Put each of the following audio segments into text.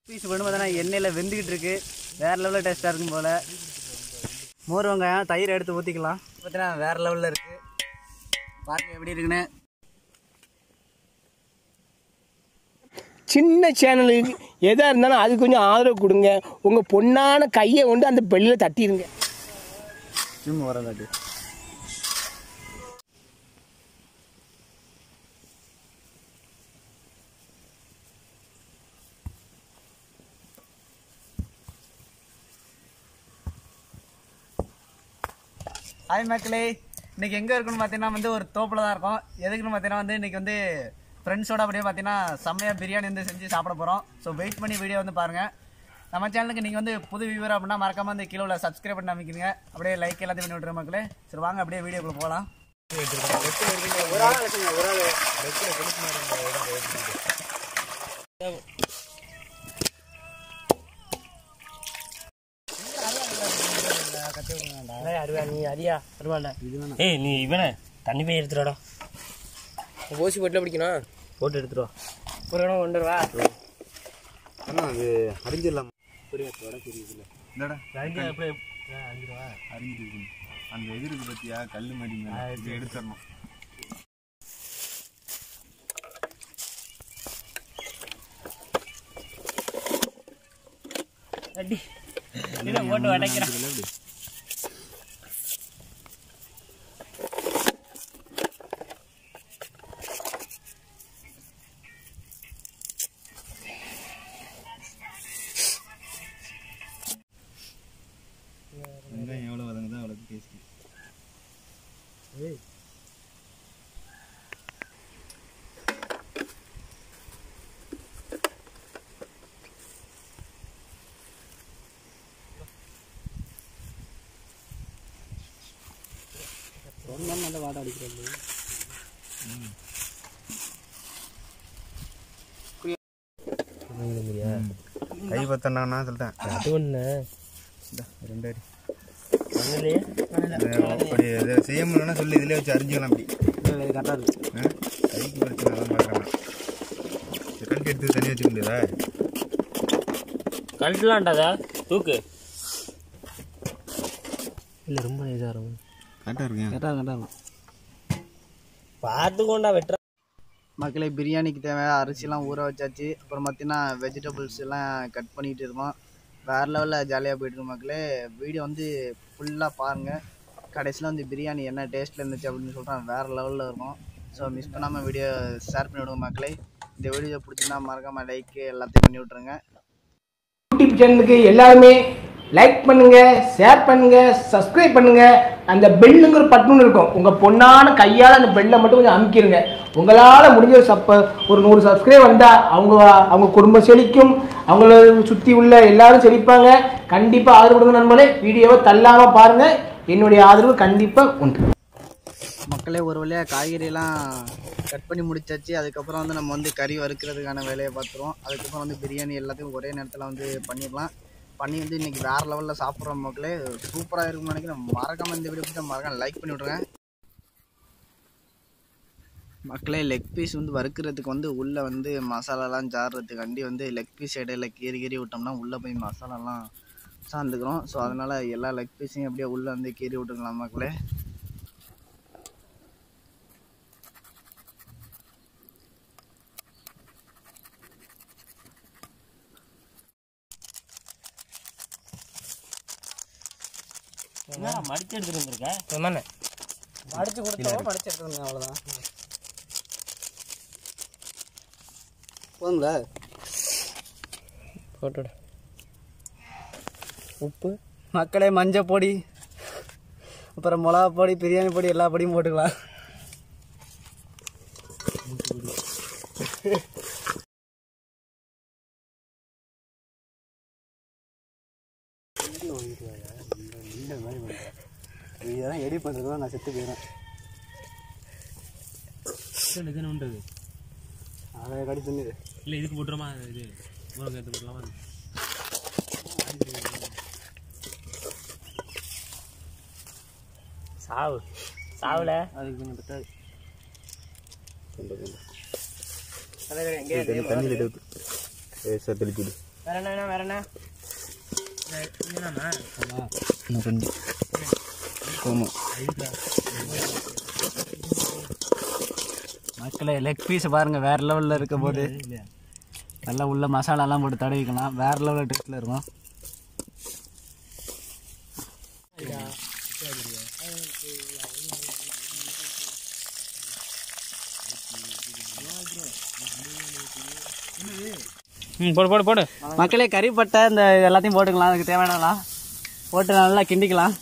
Piece பண்ணு பார்த்தீங்கன்னா எண்ணெயில் வெந்துக்கிட்டு இருக்கு வேற லெவலில் டேஸ்ட்டாக இருக்கும் போல் மோர் வெங்காயம் தயிர் எடுத்து ஊற்றிக்கலாம் பார்த்தீங்கன்னா வேற லெவலில் இருக்கு பாருங்க எப்படி இருக்குன்னு சின்ன சேனலுக்கு எதாக இருந்தாலும் அது கொஞ்சம் ஆதரவு கொடுங்க உங்கள் பொண்ணான கையை கொண்டு அந்த பெல்லில் தட்டிடுங்க சும்மா வர காட்டு ஹாய் மக்களே இன்னைக்கு எங்கே இருக்குன்னு பார்த்தீங்கன்னா வந்து ஒரு தோப்பில் தான் இருக்கோம் எதுக்குன்னு பார்த்தீங்கன்னா வந்து இன்னைக்கு வந்து ஃப்ரெண்ட்ஸோட அப்படியே பார்த்தீங்கன்னா செம்மையாக பிரியாணி வந்து செஞ்சு சாப்பிட போகிறோம் ஸோ வெயிட் பண்ணி வீடியோ வந்து பாருங்கள் நம்ம சேனலுக்கு நீங்கள் வந்து புது வியூவர் அப்படின்னா மறக்காம வந்து கீழே உள்ள சப்ஸ்கிரைப் பண்ணி அமைக்கிறீங்க அப்படியே லைக் எல்லாத்தையும் பண்ணி விட்டுரு மக்களே சரி வாங்க அப்படியே வீடியோக்குள்ள போகலாம் ஒரு ஆள் வச்சுங்க ஒரு ஆள் அருவா நீ அரியா அருவாண்டா ஏய் நீ இவனை தண்ணி போய் எடுத்துடாடா ஓசி போட்டில் பிடிக்கணும் போட்டு எடுத்துருவா ஒரு இடம் கொண்டு வருவா அண்ணா அது அரிஞ்சிடலாம் புரியத்தோட தெரியுதுல்ல இல்லடா எப்படி அரிஞ்சிருக்கு அந்த இது இருக்கு பத்தியா கல் மடி மேல இது எடுத்துடணும் அடி இதை போட்டு உடைக்கிறான் வெங்காயம் எவ்வளோ வதங்குதோ அவ்வளோக்கு டேஸ்ட் நல்ல வாடை அடிக்கிறது கை பத்தண்டான்னா சொல்லிட்டேன் அது ஒன்று இந்தா, ரெண்டு அடி பண்ணலையே இது அப்படி இதை செய்ய முடியலன்னா சொல்லி இதிலே வச்சு அரிஞ்சிக்கலாம் அப்படி கரெக்டாக இருக்கு ஆ? கைக்கு பிரச்சனை தான் பார்க்குறேன் கல்ட்டு எடுத்து தனியாக வச்சுக்க முடியாதா கழட்டலாம்டாதா தூக்கு இல்லை ரொம்ப இதாக இருக்கும் கரெக்டாக இருக்கேன் கரெக்டாக கரெக்டாக இருக்கும் பார்த்து கொண்டா வெட்டுற மக்களே பிரியாணிக்கு தேவையான அரிசிலாம் ஊற வச்சாச்சு அப்புறம் பார்த்தீங்கன்னா வெஜிடபிள்ஸ் எல்லாம் கட் பண்ணிட்டு இருக்கோம் வேறு லெவலில் ஜாலியாக போயிட்டுருக்கு மக்களே வீடியோ வந்து ஃபுல்லாக பாருங்கள் கடைசியில் வந்து பிரியாணி என்ன டேஸ்ட்டில் இருந்துச்சு அப்படின்னு சொல்கிறேன் வேறு லெவலில் இருக்கும் ஸோ மிஸ் பண்ணாமல் வீடியோ ஷேர் பண்ணி விடுங்க மக்களே இந்த வீடியோ பிடிச்சிருந்தா மறக்காமல் லைக்கு எல்லாத்தையும் பண்ணி விட்ருங்க யூடியூப் சேனலுக்கு எல்லாருமே லைக் பண்ணுங்க ஷேர் பண்ணுங்க சப்ஸ்கிரைப் பண்ணுங்க அந்த பெல்லுங்கிற பட்டன் இருக்கும் உங்க பொண்ணான கையால் அந்த பெல்லை மட்டும் கொஞ்சம் அமுக்கிடுங்க உங்களால முடிஞ்ச சப்ப ஒரு நூறு சப்ஸ்கிரைப் வந்தா அவங்க அவங்க குடும்பம் செழிக்கும் அவங்கள சுத்தி உள்ள எல்லாரும் செழிப்பாங்க கண்டிப்பா ஆதரவு கொடுங்க நண்பர்களே வீடியோவை தள்ளாம பாருங்க என்னுடைய ஆதரவு கண்டிப்பா உண்டு மக்களே ஒரு வழியாக காய்கறியெல்லாம் கட் பண்ணி முடிச்சாச்சு அதுக்கப்புறம் வந்து நம்ம வந்து கறி வறுக்கிறதுக்கான வேலையை பார்த்துருவோம் அதுக்கப்புறம் வந்து பிரியாணி எல்லாத்தையும் ஒரே நேரத்தில் வந்து பண்ணிடலாம் பண்ணி வந்து இன்னைக்கு வேறு லெவலில் சாப்பிட்றோம் மக்களே சூப்பராக இருக்கும்னு நினைக்கிறேன் மறக்காமல் இந்த வீடியோ பிடிச்சா மறக்காம லைக் பண்ணி விட்ருங்க மக்களே லெக் பீஸ் வந்து வறுக்கிறதுக்கு வந்து உள்ளே வந்து மசாலாலாம் ஜாடுறதுக்காண்டி வந்து லெக் பீஸ் இடையில கீறி கீறி விட்டோம்னா உள்ளே போய் மசாலாலாம் சார்ந்துக்கிறோம் ஸோ அதனால் எல்லா லெக் பீஸையும் அப்படியே உள்ளே வந்து கீறி விட்டுக்கலாம் மக்களே என்ன மடிச்சு எடுத்துட்டு வந்திருக்க என்னண்ணே மடிச்சு கொடுத்தோம் மடிச்சு எடுத்துருந்தேன் அவ்வளோதான் போதுங்களா போட்டோட உப்பு மக்களே மஞ்சள் பொடி அப்புறம் மிளகா பொடி பிரியாணி பொடி எல்லா பொடியும் போட்டுக்கலாம் இதெல்லாம் எடி பண்ணுறது நான் செத்து போயிடுறேன் இது உண்டது அதை கடி சொன்னது இல்லை இதுக்கு போட்டுருமா இது முருங்கை எடுத்து போடலாமா சாவு சாவுல அதுக்கு கொஞ்சம் பத்தாது தண்ணியில் எடுத்து சார் தெளிச்சு விடு வேற என்ன வேணும் வேற என்ன இன்னும் கொஞ்சம் போகணும் மக்களே லெக் பீஸ் பாருங்க வேற லெவலில் இருக்க போது நல்லா உள்ள மசாலாலாம் போட்டு தடவிக்கலாம் வேற லெவலில் டேஸ்ட்டில் இருக்கும் ம் போடு போடு போடு மக்களே கறிப்பட்டை இந்த எல்லாத்தையும் போட்டுக்கலாம் அதுக்கு தேவையானலாம் போட்டு நல்லா கிண்டிக்கலாம்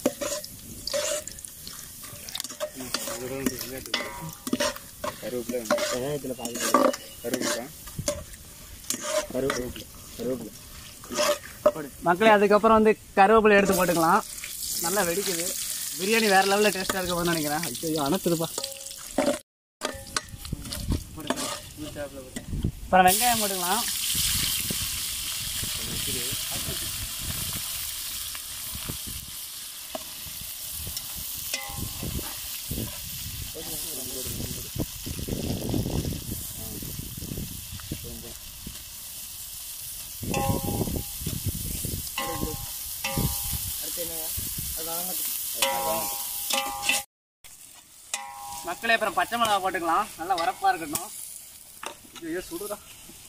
மக்களே அதுக்கப்புறம் வந்து கருவேப்பிலை எடுத்து போட்டுக்கலாம் நல்லா வெடிக்குது பிரியாணி வேற லெவலில் டேஸ்ட்டாக இருக்க போதுன்னு நினைக்கிறேன் ஐயோ அனுத்துதுப்பா அப்புறம் வெங்காயம் போட்டுக்கலாம் மக்களே அப்புறம் பச்சை மிளகா போட்டுக்கலாம் நல்லா வரப்பா இருக்கட்டும் ஐயோ சுடுதா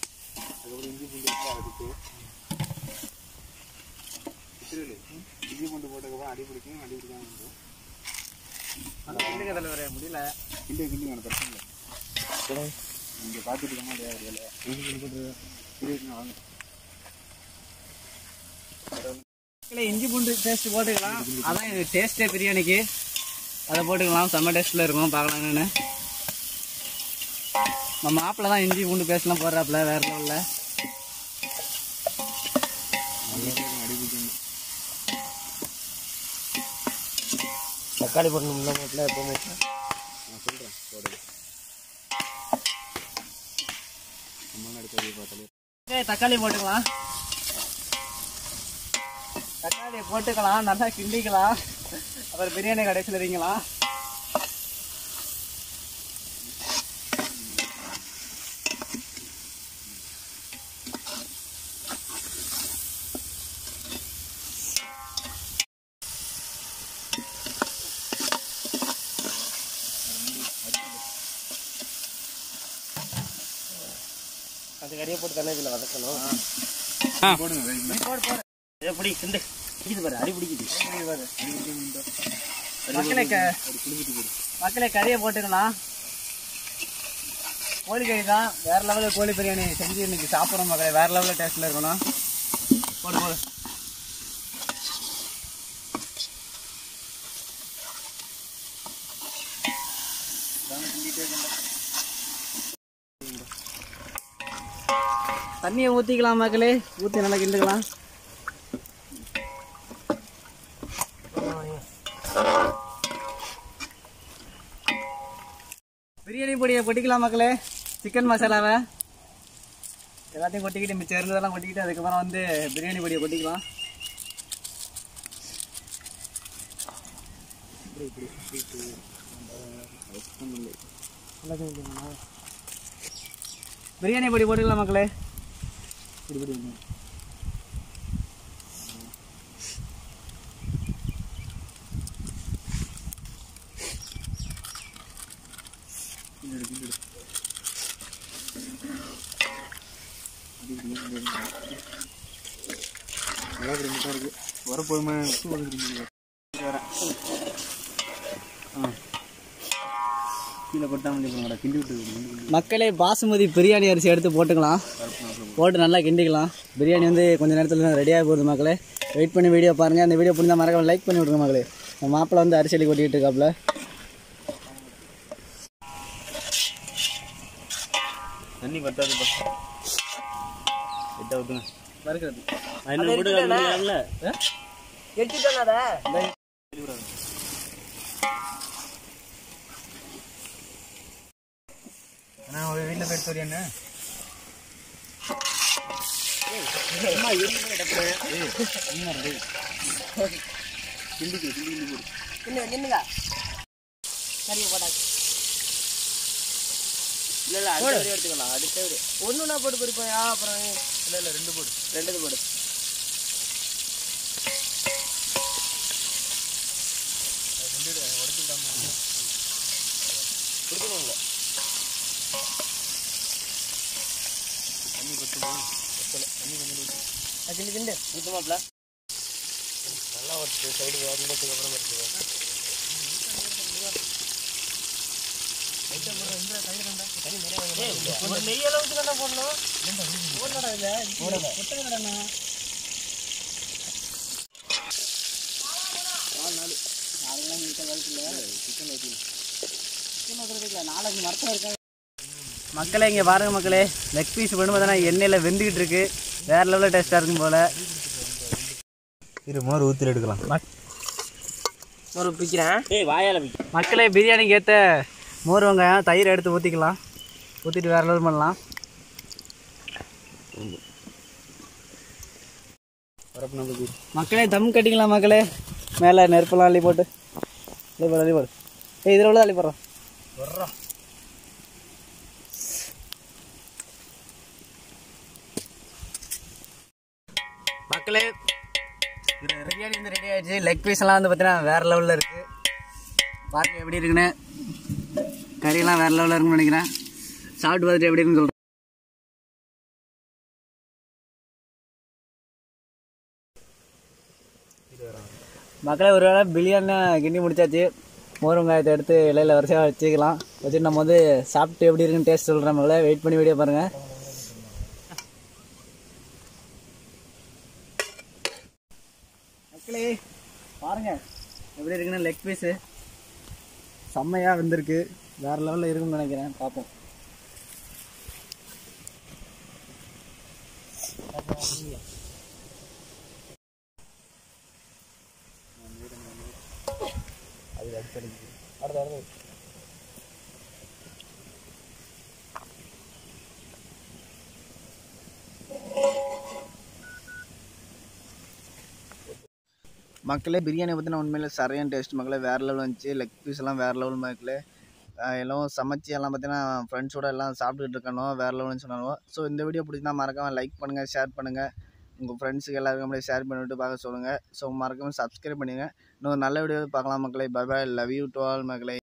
இஞ்சி பூண்டு போட்டதுக்கப்புறம் அடி பிடிக்கும் அடி பிடிக்காம இருக்கும் நல்லா கிண்டுங்க தலைவரே முடியல கிண்டி கிண்டி வேணும் பிரச்சனை இல்லை இங்கே பார்த்துட்டு இருக்கோமா இல்லையா ஒரு வேலை இஞ்சி பூண்டு போட்டு இருக்குங்க வாங்க இல்லை இஞ்சி பூண்டு பேஸ்ட் போட்டுக்கலாம் அதான் இது டேஸ்ட்டே பிரியாணிக்கு அதை போட்டுக்கலாம் செம்ம டேஸ்ட்டில் இருக்கும் பார்க்கலாம் என்னன்னு நம்ம மாப்பிள்ள தான் இஞ்சி பூண்டு பேஸ்ட்லாம் போடுறாப்புல வேற லெவலில் அடி பிடிக்கணும் தக்காளி போடணும்ல வீட்டில் எப்பவுமே நான் சொல்கிறேன் போடுங்க நம்மளாம் எடுத்து பார்த்தாலே ஏய், தக்காளி போட்டுக்கலாம் தக்காளி போட்டுக்கலாம் நல்லா கிண்டிக்கலாம் அப்புறம் பிரியாணி கடைசியில் இருக்கலாம் அது கறியை போட்டு தானே இதில் வதக்கணும் போடுங்க ரைட் எப்படி கிண்டு பிடிக்குது பாரு அடி பிடிக்குது மக்களே க- மக்களே கறியை போட்டுக்கலாம் கோழி கறி தான் வேற லெவலில் கோழி பிரியாணி செஞ்சு இன்னைக்கு சாப்பிட்றோம் மக்களே வேற லெவலில் டேஸ்ட்டில் இருக்கணும் போடு போடு தண்ணியை ஊற்றிக்கலாம் மக்களே ஊற்றி நல்லா கிண்டுக்கலாம் பிரியாணி பொடியை கொட்டிக்கலாம் மக்களே சிக்கன் மசாலாவை எல்லாத்தையும் கொட்டிக்கிட்டு மிச்சம் இருந்ததெல்லாம் கொட்டிக்கிட்டு அதுக்கப்புறம் வந்து பிரியாணி பொடியை கொட்டிக்கலாம் பிரியாணி பொடி போட்டுக்கலாம் மக்களே நல்லா கிட்ட இருக்கு வரப்போதுமே உப்பு வந்துருக்கீங்க கீழே கொட்டாம முடியும் கிண்டி விட்டு கிண்டி மக்களே பாசுமதி பிரியாணி அரிசி எடுத்து போட்டுக்கலாம் போட்டு நல்லா கிண்டிக்கலாம் பிரியாணி வந்து கொஞ்ச நேரத்தில் ரெடியாக போகுது மக்களே வெயிட் பண்ணி வீடியோ பாருங்கள் அந்த வீடியோ பிடிச்சா மறக்காம லைக் பண்ணி விட்ருங்க மக்களே நம்ம மாப்பிள்ளை வந்து அரிசி அள்ளி கொட்டிக்கிட்டு இருக்காப்புல தண்ணி பத்தாது எட்டா ஊற்றுங்க வறுக்கிறது இன்னும் போட்டு அண்ணா ஒரு வீட்டில் போயிட்டு வரியாண்ணே கிண்டிக்கு கிண்டி கிண்டி போடு இல்ல இல்ல அடுத்த வீடியோ எடுத்துக்கலாம் அடுத்த வீடியோ ஒன்று நான் போட்டு பொறிப்பேன் அப்புறம் இல்ல இல்ல ரெண்டு போடு ரெண்டு இது போடு கிண்டு கிண்டு ஊத்துமாப்ல நல்லா ஒரு சைடு வந்ததுக்கு அப்புறம் இருக்குது ஒரு நெய் அளவுக்கு தானே போடணும் மக்களே இங்கே பாருங்க மக்களே லெக் பீஸ் பண்ணு பார்த்தீங்கன்னா எண்ணெயில் வெந்துக்கிட்டு இருக்கு வேற லெவலில் டேஸ்ட்டாக இருக்கும் போல இரு மோர் ஊற்றி எடுக்கலாம் ஒரு பிக்கிறேன் ஏய் வாயால பிக்க மக்களே பிரியாணிக்கு ஏற்ற மோர் வெங்காயம் தயிர் எடுத்து ஊற்றிக்கலாம் ஊற்றிட்டு வேற லெவல் பண்ணலாம் மக்களே தம் கட்டிக்கலாம் மக்களே மேலே நெருப்பெல்லாம் அள்ளி போட்டு அள்ளி போடு அள்ளி போடு ஏய் இதில் உள்ள அள்ளி போடுறோம் மக்களே பிரியாணி வந்து ரெடி ஆயிடுச்சு லெக் பீஸ் எல்லாம் வந்து பார்த்தீங்கன்னா வேற லெவலில் இருக்கு பாருங்க எப்படி இருக்குன்னு கறியெல்லாம் வேற லெவலில் இருக்குன்னு நினைக்கிறேன் சாப்பிட்டு பார்த்துட்டு எப்படி இருக்குன்னு சொல்கிறேன் மக்களே ஒரு வேளை பிரியாணி கிண்டி முடிச்சாச்சு மோர் வெங்காயத்தை எடுத்து இலையில வரிசையாக வச்சுக்கலாம் வச்சுட்டு நம்ம வந்து சாப்பிட்டு எப்படி இருக்குன்னு டேஸ்ட் சொல்கிறேன் மக்களே வெயிட் பண்ணி வீடியோ பாருங்கள் மக்களே பாருங்க எப்படி இருக்குன்னு லெக் பீஸு செம்மையாக வந்திருக்கு வேற லெவலில் இருக்குன்னு நினைக்கிறேன் பார்ப்போம் மக்களே பிரியாணி பார்த்தீங்கன்னா உண்மையிலே சரியான டேஸ்ட் மக்களே வேறு லெவல் வந்துச்சு லெக் பீஸ் எல்லாம் வேறு லெவல் மக்களே ஆஹ் எல்லாம் சமைச்சு எல்லாம் பார்த்தீங்கன்னா ஃப்ரெண்ட்ஸோட எல்லாம் சாப்பிட்டுட்டு இருக்கணும் வேறு லெவல்னு சொன்னாலும் ஸோ இந்த வீடியோ பிடிச்சிருந்தா மறக்காமல் லைக் பண்ணுங்கள் ஷேர் பண்ணுங்கள் உங்கள் ஃப்ரெண்ட்ஸுக்கு எல்லாருக்கும் அப்படியே ஷேர் பண்ணிவிட்டு பார்க்க சொல்லுங்கள் ஸோ மறக்காமல் சப்ஸ்கிரைப் பண்ணுங்க இன்னொரு நல்ல வீடியோ பார்க்கலாம் மக்களே bye bye love you to all மக்களே